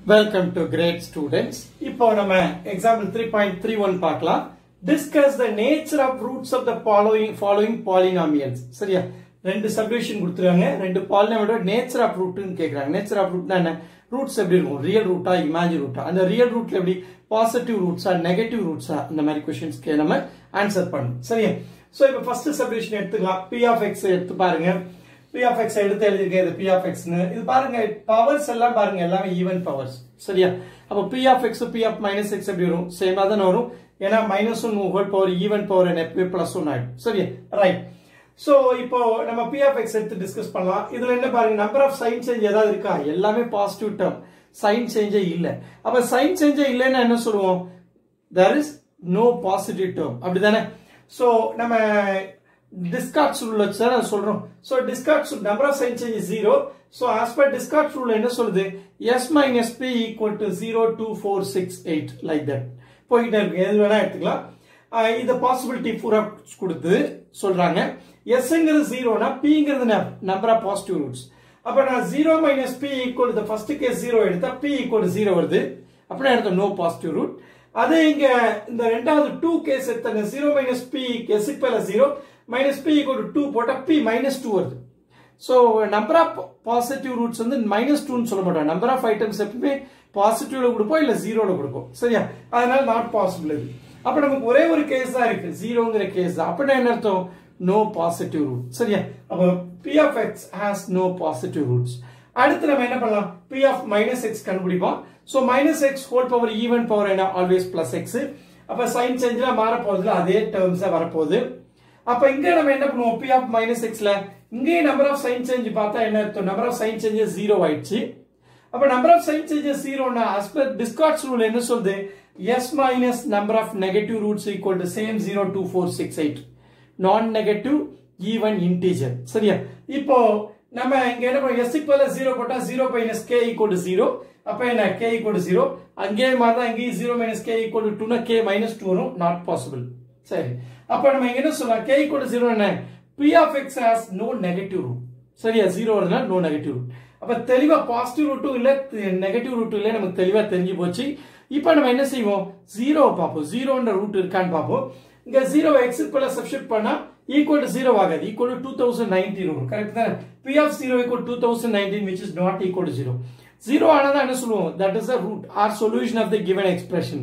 welcome to great students இப்போ நம்ம example three point three one பார்க்கலாம் discuss the nature of roots of the following following polynomials சரியா ரெண்டு subdivision கொடுத்துருக்காங்க ரெண்டு பாலினாமியோட நேச்சர் ஆஃப் ரூட்னு கேட்குறாங்க நேச்சர் ஆஃப் ரூட்னா என்ன ரூட்ஸ் எப்படி இருக்கும் ரியல் ரூட்டா இமேஜின் ரூட்டா அந்த ரியல் ரூட்ல எப்படி பாசிட்டிவ் ரூட்ஸா நெகட்டிவ் ரூட்ஸா இந்த மாதிரி கொஸ்டின்ஸ்க்கு நம்ம ஆன்சர் பண்ணணும் சரியா ஸோ இப்போ ஃபர்ஸ்ட் சப்டிவிஷன் எடுத்துக்கலாம் பி ஆஃப் எக்ஸ் எடுத்து பாருங்க பி ஆஃப் எக்ஸ் எடுத்து எழுதிருக்கேன் இது பி ஆஃப் எக்ஸ்னு இது பாருங்க பவர்ஸ் எல்லாம் பாருங்க எல்லாமே ஈவன் பவர்ஸ் சரியா அப்போ P of X P of minus X எப்படி வரும் சேமா தானே வரும் ஏன்னா minus one whole power even power என்ன எப்பயும் பிளஸ் ஒன் ஆயிடும் சரியா ரைட் சோ இப்போ நம்ம பி ஆஃப் எக்ஸ் எடுத்து டிஸ்கஸ் பண்ணலாம் இதுல என்ன பாருங்க நம்பர் ஆஃப் சைன் சேஞ்ச் ஏதாவது இருக்கா எல்லாமே பாசிட்டிவ் டேர்ம் சைன் சேஞ்சே இல்ல அப்ப சைன் சேஞ்சே இல்லைன்னா என்ன சொல்லுவோம் there is no positive term அப்படிதானே சோ நம்ம டிஸ்கார்ட்ஸ் ரூல் வச்சு தான் சொல்றோம் so Descartes number of sign change zero so as per Descartes rule என்ன சொல்லுது S minus P equal to zero two four six eight like that போய்கிட்டே இருக்கு எது வேணா எடுத்துக்கலாம் ஆஹ் இந்த பாசிபிலிட்டி பூரா கொடுத்து சொல்றாங்க எஸ்ங்கிறது ஜீரோனா பிங்கிறது நம்பர் ஆஃப் பாசிட்டிவ் ரூட்ஸ் அப்ப நான் zero minus P equal the first case zero எடுத்தா பி ஈக்குவல் ஜீரோ வருது அப்படின்னா எடுத்த நோ பாசிட்டிவ் ரூட் அதே இங்க இந்த ரெண்டாவது டூ கேஸ் எடுத்தாங்க ஜீரோ மைனஸ் பி எஸ்க்கு பேல zero minus P equal two போட்டா பி மைனஸ் டூ வருது so number of positive roots வந்து மைனஸ் டூன்னு சொல்ல மாட்டோம் நம்பர் ஆஃப் ஐட்டம்ஸ் எப்பவுமே பாசிட்டிவ்ல கொடுப்போம் இல்ல ஜீரோல கொடுப்போம் சரியா அதனால நாட் பாசிபிள் இது அப்ப நமக்கு ஒரே ஒரு கேஸ் தான் இருக்கு ஜீரோங்கிற கேஸ் தான் அப்படின்னா என்ன அர்த்தம் நோ பாசிட்டிவ் ரூட் சரியா அப்ப P of X has no positive roots அடுத்து நம்ம என்ன பண்ணலாம் பி ஆஃப் மைனஸ் எக்ஸ் கண்டுபிடிப்போம் so minus X whole power even power என்ன ஆல்வேஸ் பிளஸ் எக்ஸ் அப்ப சைன் சேஞ்சில் மாற போகுதுல அதே டேர்ம்ஸ் வரப்போகுது அப்ப இங்க நம்ம என்ன பண்ணுவோம் பி ஆஃப் மைனஸ் எக்ஸ்ல இங்கேயும் நம்பர் ஆஃப் சைன் சேஞ்ச் பார்த்தா என்ன அர்த்தம் number of sign changes zero ஆயிடுச்சு அப்ப நம்பர் ஆஃப் சைன் சேஞ்சஸ் ஜீரோனா as per டிஸ்கார்ட்ஸ் ரூல் என்ன சொல்லுது S minus number of negative roots equal to same zero two four six eight non negative even integer சரியா இப்போ நம்ம இங்க என்ன பண்ணுவோம் எஸ் ஈக்குவல் ஜீரோ போட்டா zero minus K equal to zero அப்ப என்ன கே ஈக்குவல் டு ஜீரோ அங்கே மாதிரி தான் இங்கேயும் zero minus K equal to டூனா கே மைனஸ் டூ வரும் நாட் பாசிபிள் சரி அப்ப நம்ம இங்க என்ன சொல்லலாம் கே ஈக்குவல் டு ஜீரோ என்ன P of X has no negative root சரியா ஜீரோ வருதுன்னா நோ நெகட்டிவ் ரூட் அப்ப தெளிவா பாசிட்டிவ் ரூட்டும் இல்ல நெகட்டிவ் ரூட்டும் இல்ல நமக்கு தெளிவா தெரிஞ்சு போச்சு இப்போ நம்ம என்ன செய்வோம் ஜீரோ பார்ப்போம் ஜீரோன்ற ரூட் இருக்கான்னு பார்ப்போம் இங்க ஜீரோ எக்ஸ் குள்ள சப்ஸ்டிட் பண்ணா ஈக்குவல் டு ஜீரோ ஆகாது equal to two thousand nineteen வரும் கரெக்ட் தானே P of zero equal two thousand nineteen which is not equal to zero zero ஆனதா என்ன சொல்லுவோம் that is the root or solution of the given expression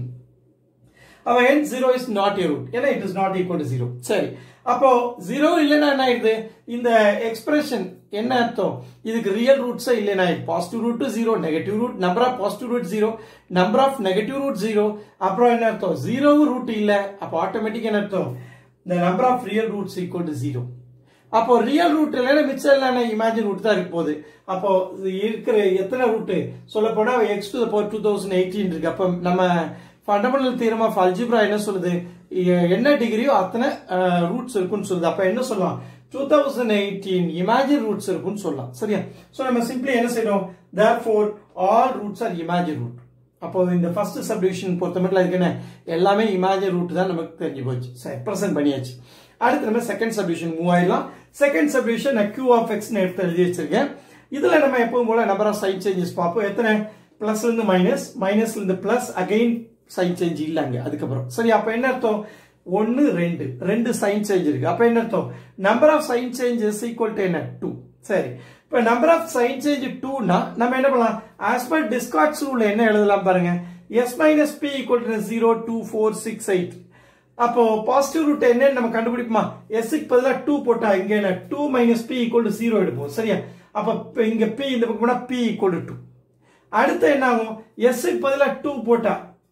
அவ hence zero is not a root ஏன்னா it is not equal to zero சரி அப்போ zero இல்லைன்னா என்ன ஆயிடுது இந்த எக்ஸ்பிரஷன் என்ன அர்த்தம் இதுக்கு ரியல் ரூட்ஸே இல்லைனா positive root zero negative root number of positive root zero number of negative root zero அப்புறம் என்ன அர்த்தம் ஜீரோவும் ரூட் இல்ல அப்போ ஆட்டோமேட்டிக் என்ன அர்த்தம் இந்த number of real roots equal to zero அப்போ ரியல் ரூட் இல்லைன்னா மிச்சம் இல்லைன்னா இமேஜின் ரூட் தான் இருக்க போகுது அப்போ இருக்கிற எத்தனை ரூட்டு சொல்ல போனா X to power two thousand eighteen இருக்கு அப்போ நம்ம ஃபண்டமெண்டல் தியரம் ஆஃப் அல்ஜிப்ரா என்ன சொல்லுது என்ன டிகிரியோ அத்தனை ரூட்ஸ் இருக்குன்னு சொல்லுது அப்ப என்ன சொல்லலாம் two thousand eighteen imaginary roots இருக்குன்னு சொல்லலாம் சரியா சோ நம்ம சிம்பிளி என்ன செய்யணும் therefore all roots are imaginary root அப்போ இந்த ஃபர்ஸ்ட் சப்டிவிஷன் பொறுத்த மட்டும் அதுக்கு என்ன எல்லாமே இமேஜின் ரூட் தான் நமக்கு தெரிஞ்சு போச்சு சரி ப்ரெசென்ட் பண்ணியாச்சு அடுத்து நம்ம செகண்ட் சப்டிவிஷன் மூவ் ஆயிடலாம் செகண்ட் சப்டிவிஷன் நான் கியூ ஆஃப் எக்ஸ் எடுத்து எழுதி வச்சிருக்கேன் இதுல நம்ம எப்பவும் போல நம்பர் ஆஃப் சைட் சேஞ்சஸ் பார்ப்போம் எத்தனை பிளஸ்ல இருந்து மைனஸ் மைனஸ்ல இருந்து பிளஸ் அகைன் சைன் சேஞ்ச் இல்ல அங்க அதுக்கப்புறம் சரி அப்ப என்ன அர்த்தம் ஒன்னு ரெண்டு ரெண்டு சைன் சேஞ்ச் இருக்கு அப்ப என்ன அர்த்தம் number of sign changes equal to என்ன டூ சரி இப்ப நம்பர் ஆஃப் சைன் சேஞ்ச் டூனா நம்ம என்ன பண்ணலாம் ஆஸ் பர் டிஸ்கார்ட்ஸ் ரூல் என்ன எழுதலாம் பாருங்க S minus P equal to zero two four six eight அப்போ பாசிட்டிவ் ரூட் என்னன்னு நம்ம கண்டுபிடிக்குமா எஸ்க்கு பதிலாக டூ போட்டா இங்க என்ன two minus P equal to zero எடுப்போம் சரியா அப்ப இங்க பி இந்த பக்கம் போனா பி ஈக்குவல் டு டூ அடுத்து என்ன ஆகும் எஸ்க்கு பதிலாக டூ போட்டா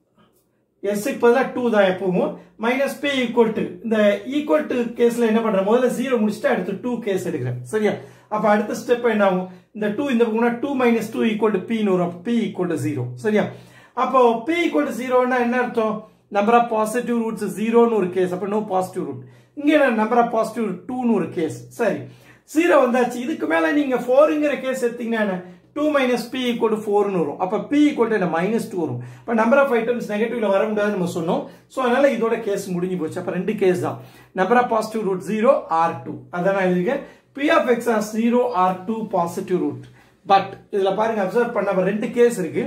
எஸ்க்கு பதிலாக டூ தான் எப்பவும் மைனஸ் பி ஈக்குவல் டு இந்த ஈக்குவல் டு கேஸ்ல என்ன பண்றேன் முதல்ல ஜீரோ முடிச்சுட்டு அடுத்து டூ கேஸ் எடுக்கிறேன் சரியா அப்ப அடுத்த ஸ்டெப் என்ன ஆகும் இந்த டூ இந்த பக்கம் two minus two equal to பின்னு வரும் பி ஈக்குவல் டு ஜீரோ சரியா அப்போ பி ஈக்குவல் டு ஜீரோன்னா என்ன அர்த்தம் நம்பர் ஆஃப் பாசிட்டிவ் ரூட்ஸ் ஜீரோன்னு ஒரு கேஸ் அப்ப நோ பாசிட்டிவ் ரூட் இங்க நம்பர் ஆஃப் பாசிட்டிவ் டூன்னு ஒரு கேஸ் சரி ஜீரோ வந்தாச்சு இதுக்கு மேல நீங்க ஃபோருங்கிற கேஸ் எடுத்தீங்கன்னா டூ மைனஸ் பி ஈக்குவல் ஃபோர்னு வரும் அப்ப பி ஈக்குவல் என்ன மைனஸ் டூ வரும் இப்ப நம்பர் ஆஃப் ஐட்டம்ஸ் நெகட்டிவ்ல வர முடியாது நம்ம சொன்னோம் சோ அதனால இதோட கேஸ் முடிஞ்சு போச்சு அப்ப ரெண்டு கேஸ் தான் number of positive root zero or two அதான் நான் எழுதிருக்கேன் P of X or zero or two positive root but இதுல பாருங்க அப்சர்வ் பண்ண ரெண்டு கேஸ் இருக்கு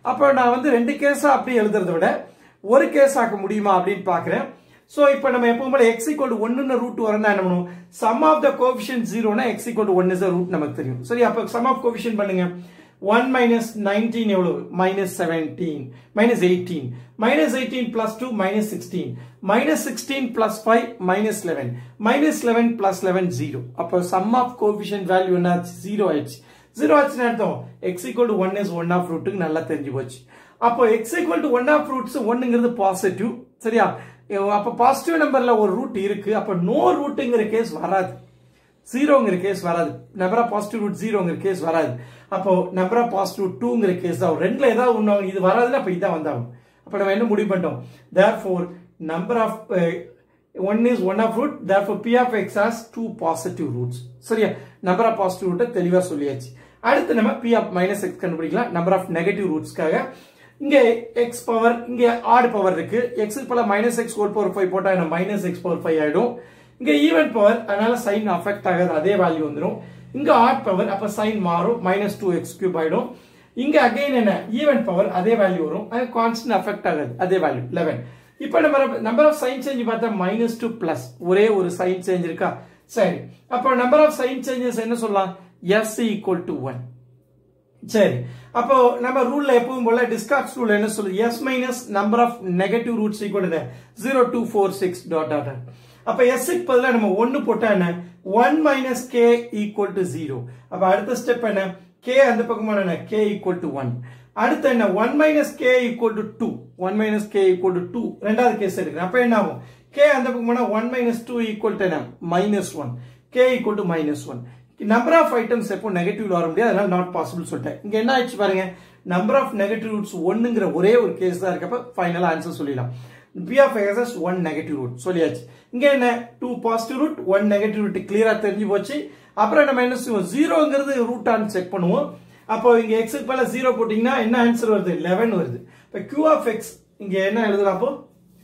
அப்போ நான் வந்து ரெண்டு கேஸா அப்படி எழுதுறத விட ஒரு கேஸ் ஆக்க முடியுமா அப்படின்னு பாக்குறேன் சோ இப்போ நம்ம எப்பவும் போல எக்ஸ் ஈக்குவல் ஒன்னு ரூட் வரணும் என்ன பண்ணுவோம் சம் ஆஃப் த கோபிஷன் ஜீரோனா X equal one is root நமக்கு தெரியும் சரி அப்போ சம் ஆஃப் கோபிஷன் பண்ணுங்க ஒன் மைனஸ் நைன்டீன் எவ்வளவு minus seventeen minus eighteen minus eighteen plus two minus sixteen minus sixteen plus five minus eleven minus eleven plus eleven zero அப்போ sum of coefficient value என்ன ஆச்சு zero ஆயிடுச்சு zero ஆச்சுன்னு அர்த்தம் X equal to one is one of ரூட்டுக்கு நல்லா தெரிஞ்சு போச்சு அப்போ X equal to one of roots ஒன்னுங்கிறது பாசிட்டிவ் சரியா அப்போ பாசிட்டிவ் நம்பர்ல ஒரு ரூட் இருக்கு அப்போ நோ ரூட்டுங்கிற கேஸ் வராது ஜீரோங்கிற கேஸ் வராது நம்பர் ஆஃப் பாசிட்டிவ் ரூட் ஜீரோங்கிற கேஸ் வராது அப்போ நம்பர் ஆஃப் பாசிட்டிவ் டூங்கிற கேஸ் தான் ரெண்டுல ஏதாவது ஒன்று இது வராதுன்னா அப்போ இதான் வந்தாகும் அப்போ நம்ம என்ன முடிவு பண்ணிட்டோம் therefore number of one is one of root therefore P of X has two positive roots சரியா நம்பர் ஆஃப் பாசிட்டிவ் ரூட்டை தெளிவாக சொல்லியாச்சு அடுத்து நம்ம பி ஆஃப் மைனஸ் எக்ஸ் கண்டுபிடிக்கலாம் நம்பர் ஆஃப் நெகட்டிவ் ரூட்ஸ்க்காக இங்க எக்ஸ் பவர் இங்க ஆட் பவர் இருக்கு எக்ஸ் பல minus X whole power five போட்டா என்ன மைனஸ் எக்ஸ் பவர் ஃபைவ் ஆயிடும் இங்க ஈவன் பவர் அதனால சைன் அஃபெக்ட் ஆகாது அதே வேல்யூ வந்துடும் இங்க ஆட் பவர் அப்ப சைன் மாறும் மைனஸ் டூ எக்ஸ் கியூப் ஆயிடும் இங்க அகைன் என்ன ஈவன் பவர் அதே வேல்யூ வரும் அது கான்ஸ்டன்ட் அஃபெக்ட் ஆகாது அதே வேல்யூ லெவன் இப்போ நம்ம நம்பர் ஆஃப் சைன் சேஞ்ச் பார்த்தா மைனஸ் டூ பிளஸ் ஒரே ஒரு சைன் சேஞ்ச் இருக்கா சரி அப்போ நம்பர் ஆஃப் சைன் சேஞ்சஸ் என்ன சொல்லலாம் எஸ் ஈக்குவல் டு ஒன் சரி அப்போ நம்ம ரூல்ல எப்பவும் போல டிஸ்கார்ட்ஸ் ரூல் என்ன சொல்லுது S minus number of negative roots equal to zero two four six dot dot அப்ப எஸ் க்கு பதிலாக நம்ம ஒன்னு போட்டா என்ன one minus K equal to zero அப்ப அடுத்த ஸ்டெப் என்ன கே அந்த பக்கமான என்ன கே ஈக்குவல் டு ஒன் அடுத்து என்ன one minus K equal to two one minus K equal to two ரெண்டாவது கேஸ் எடுக்கிறேன் அப்ப என்ன ஆகும் கே அந்த பக்கமான one minus two equal to என்ன minus one K equal to minus one number of items எப்போ நெகட்டிவ்ல வர முடியாது அதனால நாட் பாசிபிள் சொல்லிட்டேன் இங்க என்ன ஆயிடுச்சு பாருங்க நம்பர் ஆஃப் நெகட்டிவ் ரூட்ஸ் ஒன்னுங்கிற ஒரே ஒரு கேஸ் தான் இருக்கப்ப ஃபைனலா ஆன்சர் சொல்லிடலாம் P of X has one negative root சொல்லியாச்சு இங்க என்ன two positive root one negative root கிளியரா தெரிஞ்சு போச்சு அப்புறம் நம்ம என்ன செய்வோம் ஜீரோங்கிறது ரூட்டான்னு செக் பண்ணுவோம் அப்போ இங்க எக்ஸுக்கு பல ஜீரோ போட்டீங்கன்னா என்ன ஆன்சர் வருது லெவன் வருது இப்போ கியூ ஆஃப் எக்ஸ் இங்க என்ன எழுதலாம் அப்போ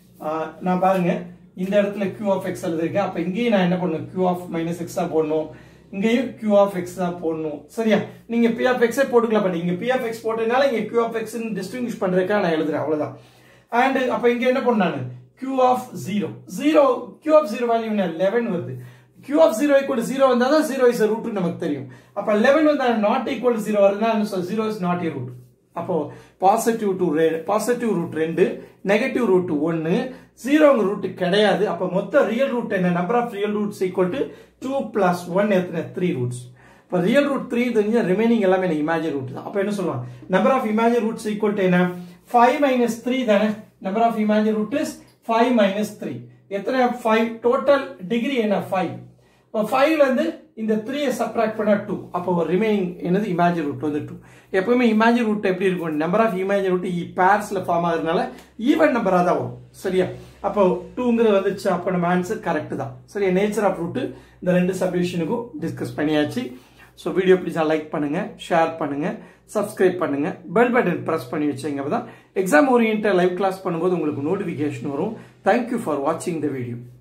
நான் பாருங்க இந்த இடத்துல கியூ ஆஃப் எக்ஸ் எழுதிருக்கேன் அப்போ இங்கேயும் நான் என்ன பண்ணுவேன் கியூ ஆஃப் மைனஸ் எக்ஸ் தான் போடணும் இங்கேயும் கியூ ஆஃப் எக்ஸ் தான் போடணும் சரியா நீங்க பி ஆஃப் எக்ஸே போட்டுக்கலாம் பட் இங்க பி ஆஃப் எக்ஸ் போட்டதுனால இங்க கியூ ஆஃப் எக்ஸ் டிஸ்டிங்விஷ் பண்றதுக்கா நான் எழுதுறேன் அவ்வளவுதான் அண்ட் அப்ப இங்க என்ன பண்ணானு Q of zero zero Q of zero value என்ன லெவன் வருது Q of zero equal zero வந்தா தான் ஜீரோ இஸ் ரூட் நமக்கு தெரியும் அப்ப லெவன் வந்தா நாட் ஈக்குவல் ஜீரோ வருதுன்னா zero is not a root அப்போ பாசிட்டிவ் டு பாசிட்டிவ் ரூட் ரெண்டு நெகட்டிவ் ரூட் ஒன்னு ஜீரோங்க ரூட் கிடையாது அப்ப மொத்த ரியல் ரூட் என்ன number of real roots equal to two plus one எத்தனை த்ரீ ரூட்ஸ் இப்போ ரியல் ரூட் த்ரீ தெரிஞ்ச ரிமைனிங் எல்லாமே எனக்கு இமேஜின் ரூட் தான் அப்போ என்ன சொல்லுவாங்க number of imagine roots equal to என்ன ஃபைவ் மைனஸ் த்ரீ தானே number of imagine root is five minus three எத்தனை ஃபைவ் டோட்டல் டிகிரி என்ன ஃபைவ் இப்போ ஃபைவ்ல இருந்து இந்த த்ரீயை சப்ராக்ட் பண்ணா டூ அப்போ ரிமைனிங் என்னது இமேஜின் ரூட் வந்து டூ எப்பவுமே இமேஜின் ரூட் எப்படி இருக்கும் நம்பர் ஆஃப் இமேஜின் ரூட் பேர்ஸ்ல ஃபார்ம் ஆகுறதுனால ஈவன் நம்பரா தான் வரும் சரியா அப்போ டூங்கிறது வந்துச்சு அப்போ நம்ம ஆன்சர் கரெக்ட் தான் சரியா நேச்சர் ஆஃப் ரூட் இந்த ரெண்டு சப்டிவிஷனுக்கும் டிஸ்கஸ் பண்ணியாச்சு ஸோ வீடியோ பிடிச்சா லைக் பண்ணுங்க ஷேர் பண்ணுங்க சப்ஸ்கிரைப் பண்ணுங்க பெல் பட்டன் ப்ரெஸ் பண்ணி வச்சுங்க தான் எக்ஸாம் ஓரியன்ட் லைவ் கிளாஸ் பண்ணும்போது உங்களுக்கு நோட்டிஃபிகேஷன் வரும் தேங்க்யூ ஃபார் வாட்சிங் த வீடியோ